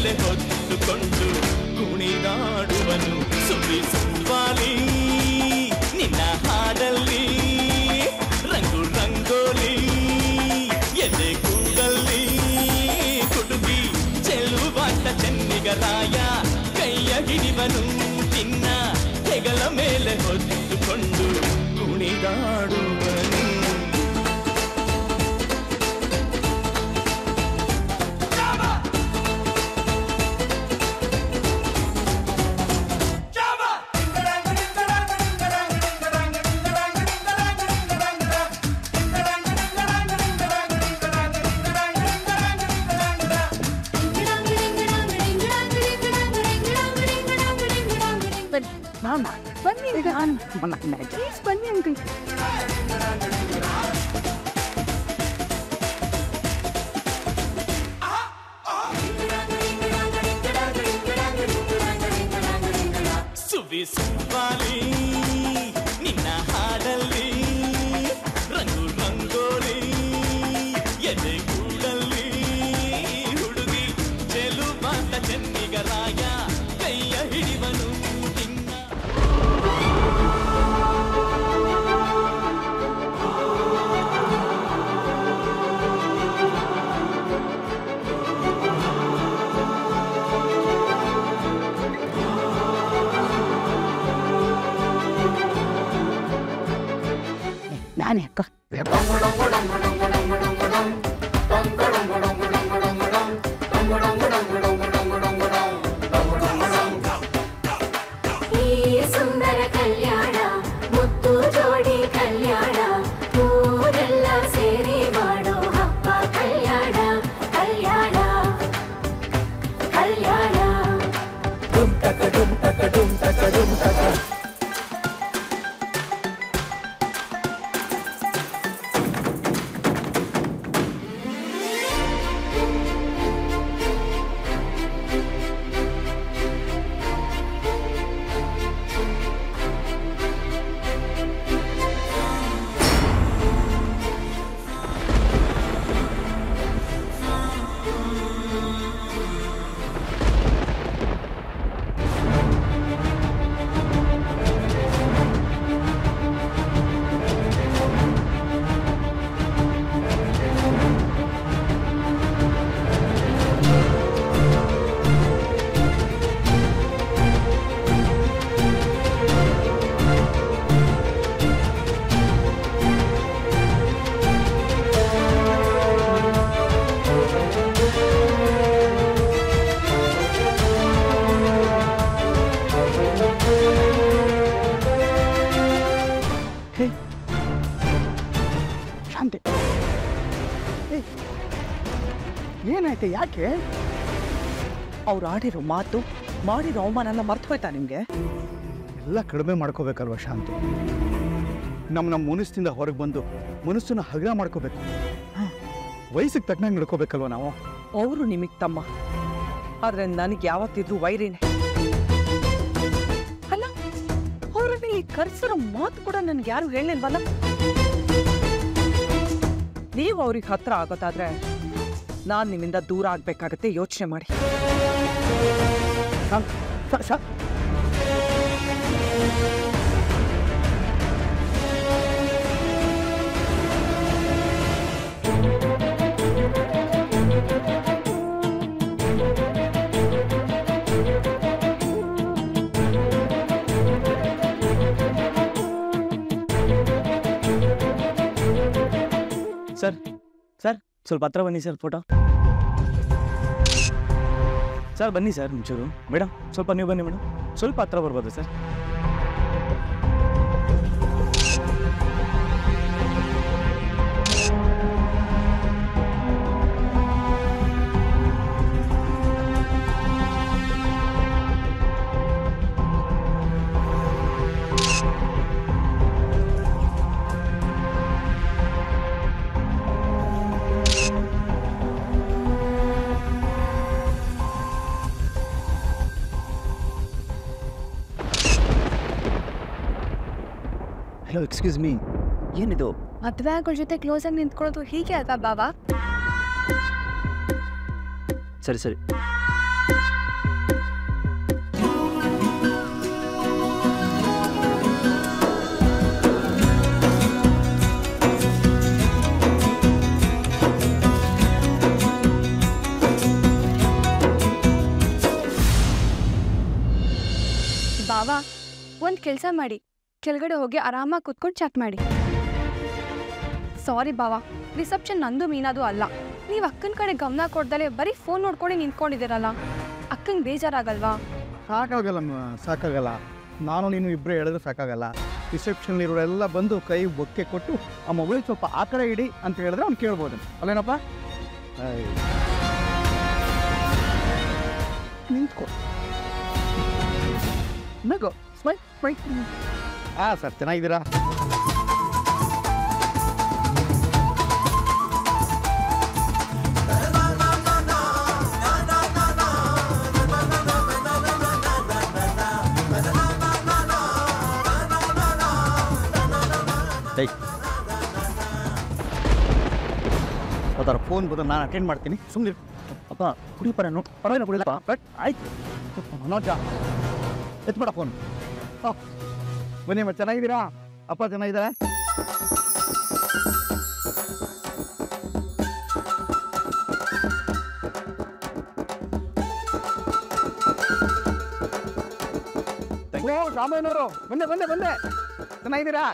ಮೇಲೆ ಹೊತ್ತುಕೊಂಡು ಕುಣಿದಾಡುವನು ಸುಳಿ ಸುವಾಲಿ ನಿನ್ನ ಹಾಡಲ್ಲಿ ರಂಗು ರಂಗೋಲಿ ಎದೆ ಕೂಡಲ್ಲಿ ಕುಡುಗಿ ಚೆಲುವಾಟ ಚೆನ್ನಿಗರಾಯ ಕೈಯ ಹಿಡಿವನು ನಿನ್ನ ಹೆಗಲ ಮೇಲೆ ಹೊತ್ತುಕೊಂಡು ಕುಣಿದಾಡುವನು ಮಾಮ ಬನ್ನಿ ಈಗ ಪ್ಲೀಸ್ ಬನ್ನಿ ಅಂಕಲ್ ಸುವಿ ಸುವಾಲಿ ನಿನ್ನ ಹಾಡಲ್ಲಿ ರಂಗು ರಂಗೋಲಿ ಎದೆ ಗೂಡಲ್ಲಿ ಹುಡುಗಿ ಚೆಲುವಾತ ಚೆನ್ನಿಗರಾಯ ಕೈಯ ಹಿಡಿವನು ನಿನ್ನ ನಾನೇ ಅಕ್ಕ ಈ ಸುಂದರ ಕಲ್ಯಾಣ ಮುತ್ತು ಜೋಡಿ ಕಲ್ಯಾಣ ಊರೆಲ್ಲ ಸೇರಿ ಮಾಡೋ ಹಬ್ಬ ಕಲ್ಯಾಣ ಕಲ್ಯಾಣ ಕಲ್ಯಾಣ ಹೇ ಶಾಂತಿ ಏ, ಏನಾಯ್ತು ಯಾಕೆ ಅವ್ರು ಆಡಿರೋ ಮಾತು ಮಾಡಿರೋ ಅವಮಾನ ಮರ್ತು ಹೋಯ್ತಾ ನಿಮ್ಗೆ ಎಲ್ಲ ಕಡಿಮೆ ಮಾಡ್ಕೋಬೇಕಲ್ವ ಶಾಂತಿ ನಮ್ಮ ನಮ್ಮ ಮನಸ್ಸಿಂದ ಹೊರಗೆ ಬಂದು ಮನಸ್ಸನ್ನ ಹಗುರ ಮಾಡ್ಕೋಬೇಕು ವಯಸ್ಸಿಗೆ ತಕ್ಕನಂಗೆ ನಡ್ಕೋಬೇಕಲ್ವ ನಾವು ಅವರು ನಿಮಗ್ ತಮ್ಮ ಆದ್ರೆ ನನಗೆ ಯಾವತ್ತಿದ್ರು ವೈರಿನೇ ಅಲ್ಲ ಅವ್ರನ್ನ ಇಲ್ಲಿ ಕರ್ಸಿರೋ ಮಾತು ಕೂಡ ನನ್ಗೆ ಯಾರು ಹೇಳಿಲ್ವಲ್ಲ ನೀವು ಅವ್ರಿಗೆ ಹತ್ರ ಆಗೋದಾದ್ರೆ ನಾನ್ ನಿಮ್ಮಿಂದ ದೂರ ಆಗ್ಬೇಕಾಗತ್ತೆ ಯೋಚನೆ ಮಾಡಿ ಶಾಂತ್ ಶಾ- ಶಾ- ಸರ್ ಸರ್ ಸ್ವಲ್ಪ ಹತ್ರ ಬನ್ನಿ ಸರ್ ಫೋಟೋ ಸರ್ ಬನ್ನಿ ಸರ್ ಒಂಚೂರು ಮೇಡಮ್ ಸ್ವಲ್ಪ ನೀವು ಬನ್ನಿ ಮೇಡಮ್ ಸ್ವಲ್ಪ ಹತ್ರ ಬರ್ಬೋದು ಸರ್ ಹಲೋ ಎಕ್ಸ್ಕ್ಯೂಸ್ ಮೀ ಏನಿದು ಮದ್ವೆ ಆಗೋಳ ಜೊತೆ ಕ್ಲೋಸ್ ಆಗಿ ನಿಂತ್ಕೊಳ್ಳೋದು ಹೀಗೆ ಅಲ್ವಾ ಬಾಬಾ ಸರಿ ಸರಿ ಬಾವಾ ಒಂದು ಕೆಲಸ ಮಾಡಿ ಕೆಳಗಡೆ ಹೋಗಿ ಆರಾಮಾಗಿ ಕುತ್ಕೊಂಡು ಚಾಟ್ ಮಾಡಿ ಸಾರಿ ಬಾವಾ ರಿಸೆಪ್ಷನ್ ನಂದು ಮೀನಾದು ಅಲ್ಲ ನೀವು ಅಕ್ಕನ ಕಡೆ ಗಮನ ಕೊಡ್ದಲೆ ಬರೀ ಫೋನ್ ನೋಡ್ಕೊಂಡು ನಿಂತ್ಕೊಂಡಿದ್ದೀರಲ್ಲ ಅಕ್ಕಂಗೆ ಬೇಜಾರಾಗಲ್ವಾ ಸಾಕಾಗಲ್ಲ ಮ- ಸಾಕಾಗಲ್ಲ ನಾನು ನೀನು ಇಬ್ಬರೇ ಹೇಳಿದ್ರೆ ಸಾಕಾಗಲ್ಲ ರಿಸೆಪ್ಷನ್ ಇರೋರೆಲ್ಲ ಬಂದು ಕೈ ಬೊಕ್ಕೆ ಕೊಟ್ಟು ಆ ಮಗಳಿಗೆ ಸ್ವಲ್ಪ ಆ ಕಡೆ ಇಡಿ ಅಂತ ಹೇಳಿದ್ರೆ ಅವ್ನು ಕೇಳ್ಬೋದು ಅಲ್ಲೇನಪ್ಪ ಐ. ನಿಂತ್ಕೊ ನಗೋ ಸ್ಮೈ ಸ್ಮೈ ಹಾಂ ಸರ್ ಚೆನ್ನಾಗಿದ್ದೀರಾ ಏಯ್ ಅದರ ಫೋನ್ ಬಂದು ನಾನು ಅಟೆಂಡ್ ಮಾಡ್ತೀನಿ ಸುಮ್ಮನೆ ಅಪ್ಪ ಕುಡಿಯಪ್ಪ ನಾನು ಪರವಾಗಿಲ್ಲ ಕುಡಿಯಪ್ಪ ಬಟ್ ಆಯ್ತು ಮನೋಜ ಎತ್ಬೇಡ ಫೋನ್ ಬನ್ನಿ ಅಮ್ಮ ಚೆನ್ನಾಗಿದ್ದೀರಾ ಅಪ್ಪ ಚೆನ್ನಾಗಿದ್ದಾರೆ ಓ ರಾಮಯ್ಯನವರು ಬಂದೆ ಬಂದೆ ಬಂದೆ ಚೆನ್ನಾಗಿದ್ದೀರಾ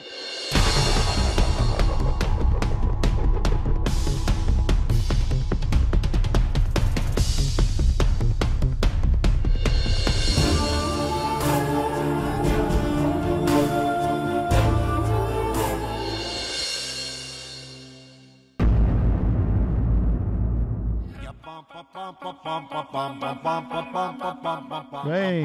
Hey.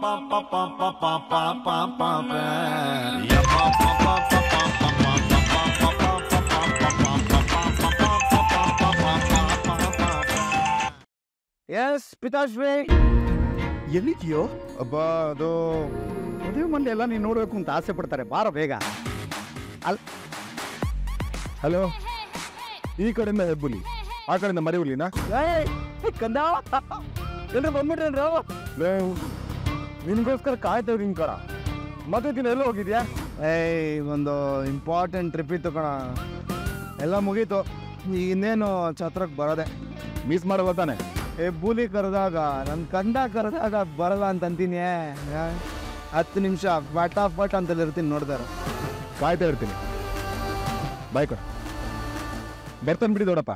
ಎಸ್ ಪಿತಾಶ್ರೀ ಎಲ್ಲಿದೆಯೋ ಅಬ್ಬ ಅದು ಮದುವೆ ಮಂದಿ ಎಲ್ಲ ನೀನು ನೋಡಬೇಕು ಅಂತ ಆಸೆ ಪಡ್ತಾರೆ ಬಾರ ಬೇಗ ಅಲ್ ಹಲೋ ಈ ಕಡೆಯಿಂದ ಹೆಬ್ಬುಲಿ ಆ ಕಡೆಯಿಂದ ಮರಿ ಹುಲಿನಾ ಏಯ್, ಏ, ಕಂದ ಎಲ್ರು ಬಂದ್ಬಿಟ್ರೇನ್ರು ನಿನ್ಗೋಸ್ಕರ ಕಾಯ್ತೇವೆ ನಿನ್ ಕರ ಮತ್ತೆ ದಿನ ಎಲ್ಲ ಹೋಗಿದ್ಯಾ ಏಯ್ ಒಂದು ಇಂಪಾರ್ಟೆಂಟ್ ಟ್ರಿಪ್ ಇತ್ತು ಕಣ ಎಲ್ಲ ಮುಗೀತು ಈಗ ಇನ್ನೇನು ಛತ್ರಕ್ಕೆ ಬರೋದೆ ಮಿಸ್ ಮಾಡಲ್ಲ ತಾನೆ ಹೆಬ್ಬುಲಿ ಕರೆದಾಗ ನನ್ನ ಕಂದ ಕರೆದಾಗ ಬರಲ್ಲ ಅಂತ ಅಂತೀನಿ ಯಾ, ಹತ್ತು ನಿಮಿಷ ಫಟಾಫಟ್ ಅಂತಲ್ಲಿ ಇರ್ತೀನಿ ನೋಡ್ದಾರ ಕಾಯ್ತಾ ಇರ್ತೀನಿ ಬಾಯ್ ಕೊಡ ಬರ್ತಾನೆ ಬಿಡಿ ದೊಡ್ಡಪ್ಪ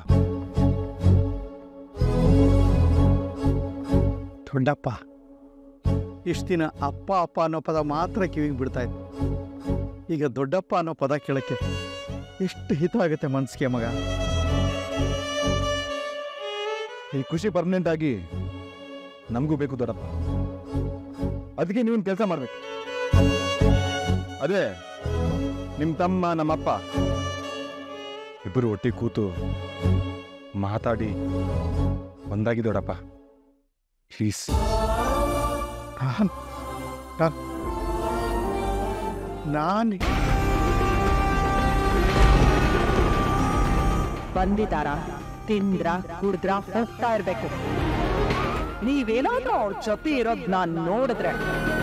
ದೊಡ್ಡಪ್ಪ ಇಷ್ಟು ದಿನ ಅಪ್ಪ ಅಪ್ಪ ಅನ್ನೋ ಪದ ಮಾತ್ರ ಕಿವಿಗೆ ಬಿಡ್ತಾ ಇತ್ತು ಈಗ ದೊಡ್ಡಪ್ಪ ಅನ್ನೋ ಪದ ಕೇಳಕ್ಕೆ ಎಷ್ಟು ಹಿತ ಆಗುತ್ತೆ ಮನ್ಸಿಗೆ ಮಗ ಈ ಖುಷಿ ಪರ್ಮನೆಂಟ್ ಆಗಿ ನಮಗೂ ಬೇಕು ದೊಡ್ಡಪ್ಪ ಅದಕ್ಕೆ ನೀವೊಂದು ಕೆಲಸ ಮಾಡ್ಬೇಕು ಅದೇ ನಿಮ್ಮ ತಮ್ಮ ನಮ್ಮಪ್ಪ ಇಬ್ಬರು ಒಟ್ಟಿಗೆ ಕೂತು ಮಾತಾಡಿ ಒಂದಾಗಿ ದೊಡ್ಡಪ್ಪ ಪ್ಲೀಸ್ ನಾನು ಬಂದಿದ್ದಾರ ತಿಂದ್ರ ಕುಡ್ದ್ರ ಹೋಗ್ತಾ ಇರ್ಬೇಕು ನೀವೇನಾದ್ರೂ ಅವ್ರ ಜೊತೆ ಇರೋದ್ ನಾನ್ ನೋಡಿದ್ರೆ